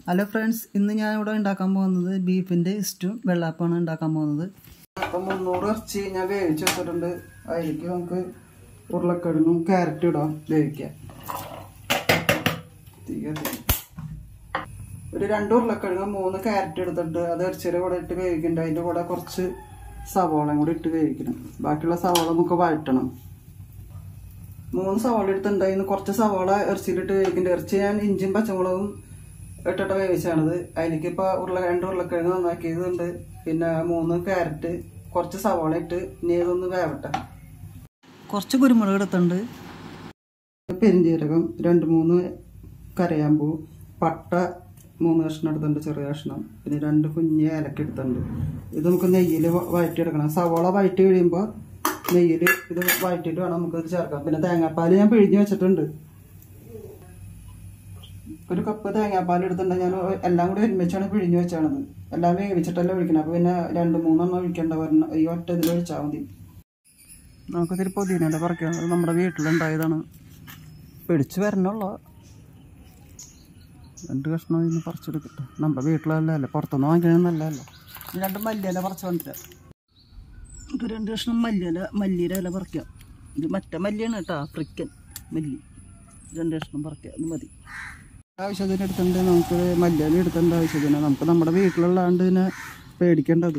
Hello friends ഇന്ന് ഞാൻ ഇവിടെ ഉണ്ടാക്കാൻ പോകുന്നത് ബീഫിൻ്റെ ഇസ്റ്റും വെള്ളാപ്പമാണ് ഉണ്ടാക്കാൻ പോകുന്നത് അപ്പം മുന്നൂറ് ഇറച്ചി ഞാൻ വേവിച്ച് വെച്ചിട്ടുണ്ട് അതിലേക്ക് നമുക്ക് ഉരുളക്കിഴങ്ങും ക്യാരറ്റും ഇടാം വേവിക്കാൻ തീ കത്തിക്കാം. ഒരു രണ്ട് ഉരുളക്കിഴങ്ങ് മൂന്ന് ക്യാരറ്റ് എടുത്തിട്ട് അത് ഇറച്ചിയുടെ കൂടെ ഇട്ട് വേവിക്കുന്നുണ്ട് അതിൻ്റെ കൂടെ കുറച്ച് സവാളയും കൂടി ഇട്ട് വേവിക്കണം ബാക്കിയുള്ള സവാള നമുക്ക് വഴറ്റണം മൂന്ന് സവാള എടുത്തിട്ടുണ്ട് അതിന് കുറച്ച് സവാള ഇറച്ചിയിലിട്ട് വേവിക്കുന്നുണ്ട് ഇറച്ചി ഞാൻ ഇഞ്ചിയും പച്ചമുളകും ഇട്ടിട്ട് വേവിച്ചാണത് അതിലേക്ക് ഇപ്പോൾ ഉരുള രണ്ട് ഉരുളക്കിഴങ്ങ് നന്നാക്കിയതുണ്ട് പിന്നെ മൂന്ന് ക്യാരറ്റ് കുറച്ച് സവാള ഇട്ട് ഇനി ഇതൊന്ന് വേവട്ടെ കുറച്ച് കുരുമുളക് എടുത്തിട്ടുണ്ട് പെരിഞ്ജീരകം രണ്ട് മൂന്ന് കരയാമ്പൂ പട്ട മൂന്ന് കഷ്ണം എടുത്തിട്ടുണ്ട് ചെറിയ കഷ്ണം പിന്നെ രണ്ട് കുഞ്ഞ് ഏലക്ക എടുത്തിട്ടുണ്ട് ഇത് നമുക്ക് നെയ്യിൽ വഴറ്റിയെടുക്കണം സവാള വഴറ്റി കഴിയുമ്പോൾ നെയ്യിൽ ഇത് വഴറ്റിയിട്ട് വേണം നമുക്ക് ഇത് ചേർക്കാം പിന്നെ തേങ്ങാപ്പാൽ ഞാൻ പിഴിഞ്ഞ് വെച്ചിട്ടുണ്ട് ഒരു കപ്പ് തേങ്ങാപ്പാൽ എടുത്തിട്ടുണ്ട് ഞാൻ എല്ലാം കൂടി ഒരുമിച്ചാണ് പിഴിഞ്ഞ് വെച്ചാണത് എല്ലാം വേവിച്ചിട്ടല്ല ഒഴിക്കണം അപ്പോൾ പിന്നെ രണ്ട് മൂന്നെണ്ണം ഒഴിക്കേണ്ട വരണം ഈ ഒറ്റ ഇതിൽ ഒഴിച്ചാൽ മതി നമുക്കിതിരി പൊതിനയുടെ പറിക്കാം അത് നമ്മുടെ വീട്ടിലുണ്ടായതാണ് പിടിച്ച് വരണുള്ള രണ്ട് കഷ്ണം ഇന്ന് പറിച്ചെടുക്കട്ടെ നമ്മുടെ വീട്ടിലല്ല പുറത്തുനിന്ന് വാങ്ങിക്കണ നല്ലതല്ല ഈ രണ്ട് മല്ലിയില പറിച്ച് കൊണ്ടുവരാം നമുക്ക് രണ്ട് കഷ്ണം മല്ലിയില മല്ലിയുടെ ഇല പറിക്കാം ഇത് മറ്റേ മല്ലിയാണ് കേട്ടോ ആഫ്രിക്കൻ മല്ലി രണ്ട് കഷ്ണം പറിക്കാം അത് മതി ആവശ്യത്തിന് എടുത്തിട്ടുണ്ട് നമുക്ക് മല്ലിയില എടുത്തേണ്ട ആവശ്യത്തിന് നമുക്ക് നമ്മുടെ വീട്ടിലുള്ളതാണ്ട് ഇതിനെ പേടിക്കേണ്ടത്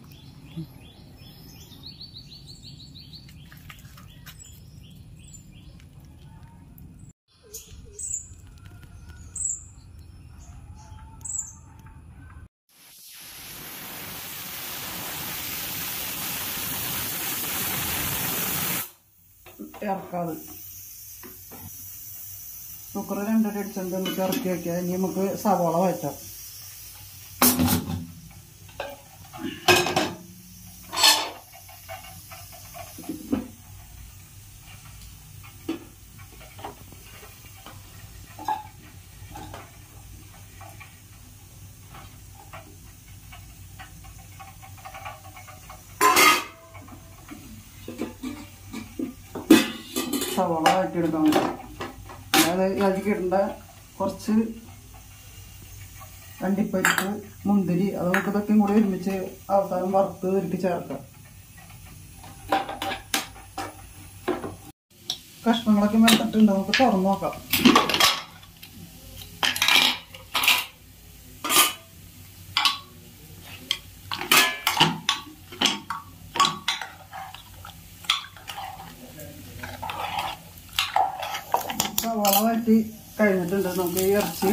ഇറക്കാത് കുക്കർ രണ്ടര അടിച്ചിട്ട് നമുക്ക് ഇറക്കി വെക്കാം ഇനി നമുക്ക് സവാള വഴറ്റാം സവാള വഴറ്റിയെടുക്കാൻ അതായത് അതിലേക്ക് ഇടേണ്ട കുറച്ച് അണ്ടിപ്പരിപ്പ് മുന്തിരി അത് നമുക്ക് ഇതൊക്കെയും കൂടി ഒരുമിച്ച് അവസാനം വറുത്ത് ഒരുക്കി ചേർക്കാം കഷ്ണങ്ങളൊക്കെ വെച്ചിട്ടുണ്ട് നമുക്ക് തുറന്നു നോക്കാം സവാള വഴറ്റി കഴിഞ്ഞിട്ടുണ്ട് നമുക്ക് ഈ ഇറച്ചി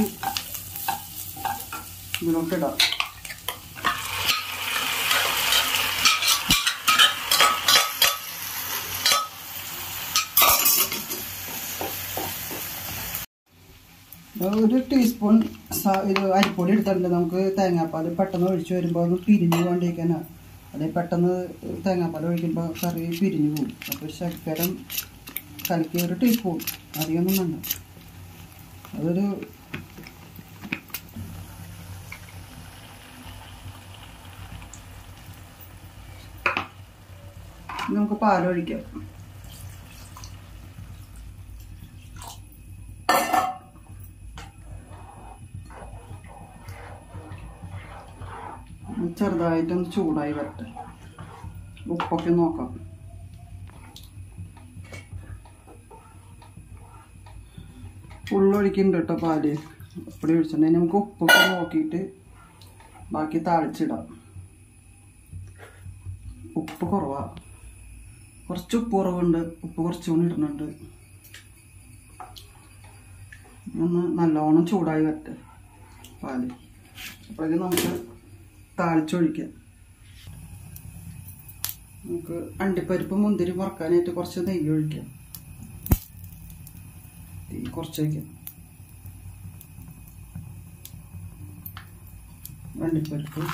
ഇതിലോട്ട് ഇടാം ഒരു ടീസ്പൂൺ സ- ഇത് അരിപ്പൊടി എടുത്തിട്ടുണ്ട് നമുക്ക് തേങ്ങാപ്പാൽ പെട്ടെന്ന് ഒഴിച്ച് വരുമ്പോൾ ഒന്ന് പിരിഞ്ഞു കൊണ്ടിരിക്കാനാണ് അല്ലെങ്കിൽ പെട്ടെന്ന് തേങ്ങാപ്പാൽ ഒഴിക്കുമ്പോൾ കറി പിരിഞ്ഞു പോകും അപ്പോൾ ശർക്കരം കലക്കി ഒരു ടീസ്പൂൺ അധികമൊന്നും വേണ്ട അതൊരു ഇനി നമുക്ക് പാലൊഴിക്കാം ചെറുതായിട്ടൊന്ന് ചൂടായി വരട്ടെ ഉപ്പൊക്കെ നോക്കാം ഫുള്ളൊഴിക്കുന്നുണ്ട് കേട്ടോ പാല് അപ്പടി ഒഴിച്ചിട്ടുണ്ടെങ്കിൽ നമുക്ക് ഉപ്പൊക്കെ നോക്കിയിട്ട് ബാക്കി താളിച്ചിടാം ഉപ്പ് കുറവാ കുറച്ച് ഉപ്പ് കുറവുണ്ട് ഉപ്പ് കുറച്ചുകൂടി ഇടുന്നുണ്ട് ഒന്ന് നല്ലോണം ചൂടായി വരട്ടെ പാല് അപ്പോഴേക്കും നമുക്ക് താളിച്ചൊഴിക്കാം നമുക്ക് അണ്ടിപ്പരിപ്പ് മുന്തിരി വറക്കാനായിട്ട് കുറച്ച് നെയ്യ് ഒഴിക്കാം തീ കുറച്ച് വയ്ക്കാം അണ്ടിപ്പരിപ്പ്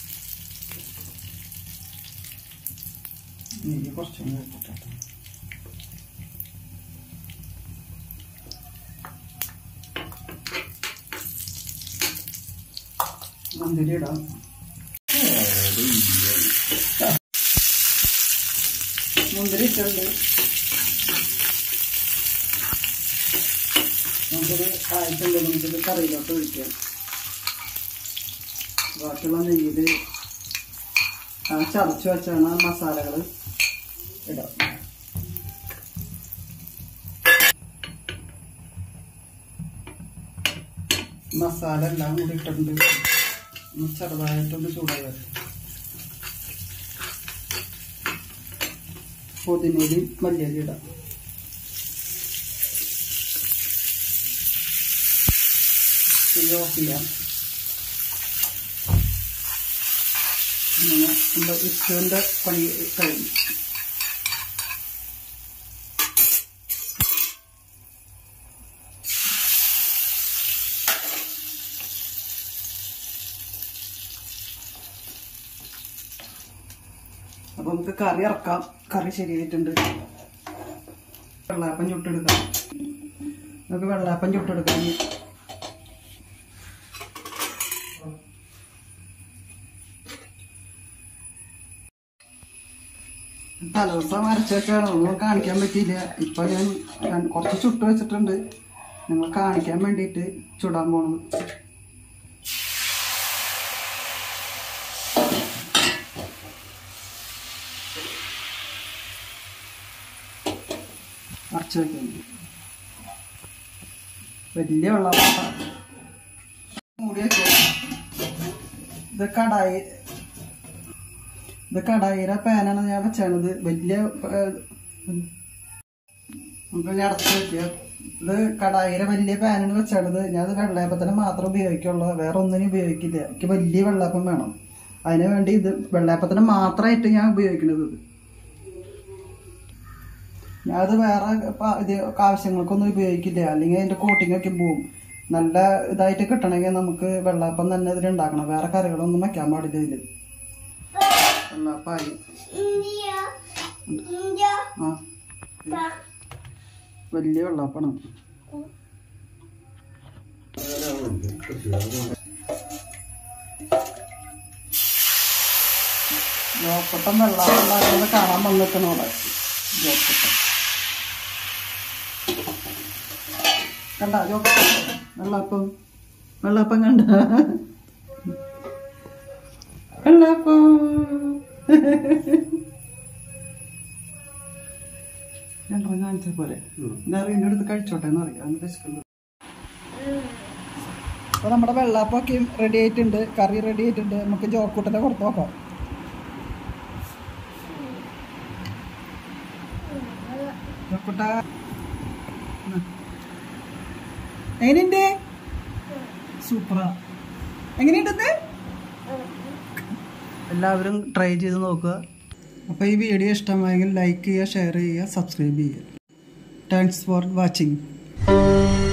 നെയ്യ് കുറച്ചും കൂടി വെച്ചിട്ട് മുന്തിരി ഇടാം മുന്തിരി ഇട്ടുണ്ട് നമുക്കിത് ആയിട്ടുണ്ട് നമുക്കിത് കറിയിലോട്ട് ഒഴിക്കാം ബാക്കിയുള്ള നെയ്യിൽ ആ ചതച്ച് വെച്ചാണ് മസാലകൾ ഇടാം മസാല എല്ലാം കൂടി ഇട്ടിട്ടുണ്ട് ഒന്ന് ചെറുതായിട്ടൊന്ന് ചൂടായി വരും പുതിനയിലും മല്ലിയിലും ഇടാം തീ ഓഫ് ചെയ്യാം അങ്ങനെ നമ്മുടെ ഇഷ്ടൻ്റെ പണി കഴിഞ്ഞു അപ്പൊ നമുക്ക് കറി ഇറക്കാം കറി ശരിയായിട്ടുണ്ട് വെള്ളാപ്പം ചുട്ടെടുക്കാം നമുക്ക് വെള്ളാപ്പം ചുട്ടെടുക്കാം ഇനി. തലേദിവസം അരച്ച് വെച്ചാണ് ഒന്നും കാണിക്കാൻ പറ്റിയില്ല ഇപ്പൊ ഞാൻ ഞാൻ കുറച്ച് ചുട്ട് വെച്ചിട്ടുണ്ട് നിങ്ങൾ കാണിക്കാൻ വേണ്ടിയിട്ട് ചുടാൻ പോണത് അരച്ച് വെക്കുന്നു വലിയ വെള്ളം മൂടി വെക്കാം ഇത് കടായി ഇത് കടായിയുടെ പാനാണ് ഞാൻ വെച്ചാണത് വലിയ ഏഹ്, നമുക്ക് ഞാൻ അടച്ച് വെക്കുക ഇത് കടായിയുടെ വലിയ പാനാണ് വെച്ചാണത് ഞാൻ ഇത് വെള്ളയപ്പത്തിന് മാത്രം ഉപയോഗിക്കുള്ളൂ വേറെ ഒന്നിനും ഉപയോഗിക്കില്ല എനിക്ക് വലിയ വെള്ളയപ്പം വേണം അതിന് വേണ്ടി ഇത് വെള്ളയപ്പത്തിന് മാത്രമായിട്ട് ഞാൻ ഉപയോഗിക്കുന്നത് ഇത് ഞാനത് വേറെ പ- ഇത് ആവശ്യങ്ങൾക്കൊന്നും ഉപയോഗിക്കില്ല അല്ലെങ്കിൽ അതിന്റെ കോട്ടിംഗ് ഒക്കെ പോവും നല്ല ഇതായിട്ട് കിട്ടണമെങ്കിൽ നമുക്ക് വെള്ളപ്പം തന്നെ ഇതിൽ ഉണ്ടാക്കണം വേറെ കറികളൊന്നും വെക്കാൻ പാടില്ല ഇതില് വെള്ളപ്പായി ആ വലിയ വെള്ളാപ്പാണ് ജോക്കട്ടം വെള്ളാപ്പം ഉണ്ടാക്കുന്നത് കാണാൻ വന്നിരിക്കണം അവിടെ ജോക്കട്ടം കണ്ട ജോക്കട്ടം വെള്ളാപ്പം വെള്ളാപ്പം കണ്ട വെള്ളാപ്പം രണ്ടെണ്ണം കാണിച്ച പോലെ എന്താ എൻ്റെ അടുത്ത് കഴിച്ചോട്ടെ എന്ന് അറിയാം അന്ന് വിശക്കുന്നത് അപ്പൊ നമ്മുടെ വെള്ളാപ്പൊക്കെ റെഡി ആയിട്ടുണ്ട് കറി റെഡി ആയിട്ടുണ്ട് നമുക്ക് ജോക്കൂട്ടനെ കൊടുത്തു നോക്കാം ജോക്കൂട്ട എങ്ങനെയുണ്ട് സൂപ്പറാ എങ്ങനെയുണ്ടെന്ന് എല്ലാവരും ട്രൈ ചെയ്ത് നോക്കുക അപ്പോൾ ഈ വീഡിയോ ഇഷ്ടമായെങ്കിൽ ലൈക്ക് ചെയ്യുക ഷെയർ ചെയ്യുക സബ്സ്ക്രൈബ് ചെയ്യുക താങ്ക്സ് ഫോർ വാച്ചിങ്